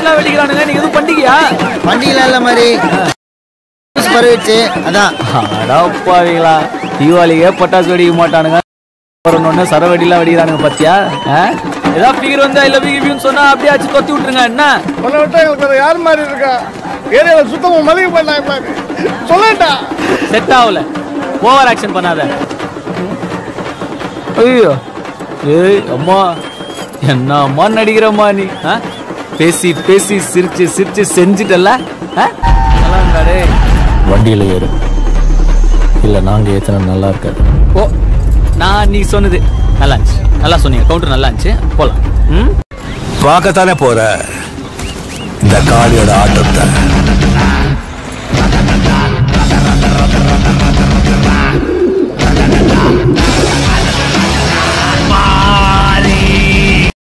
எல்லாம் வெடிக்கிறானுங்க நீங்க எதுவும் பண்டிகையா பண்டிகைலாம் இல்லை மாதிரி பரவிச்சு அதான் அடப்பாவீங்களா தீபாவளிக்கே பட்டாசு வெடிக்க மாட்டானுங்க ஒன்று சர வெடிலாம் வெடிக்கிறானுங்க பாத்தியா ஆ? ஏதாவது ஃபிகர் வந்து ஐ லவ் யூ சொன்னா அப்படியே ஆச்சு கொத்தி விட்டுருங்க என்ன உன்னை விட்டா எங்களுக்கு வேற யார் மாதிரி இருக்கா ஏரியாவில் சுத்தமாக மளிகை பண்ணாங்க சொல்லட்டா செட் ஆகல ஓவர் ஆக்ஷன் பண்ணாத ஐயோ ஏய் அம்மா என்ன அம்மா நடிக்கிறம்மா நீ ஆ? பேசி பேசி சிரிச்சு சிரிச்சு செஞ்சுட்டல ஆ? நல்லா இருந்தா டேய். வண்டியில் ஏறு இல்லை நாங்கள் ஏற்றினா நல்லா இருக்காது ஓ நான் நீ சொன்னது நல்லா இருந்துச்சு நல்லா சொன்னீங்க கவுண்டர் நல்லா இருந்துச்சு போலாம் ம் பார்க்கத்தானே போற இந்த காளியோட ஆட்டத்தை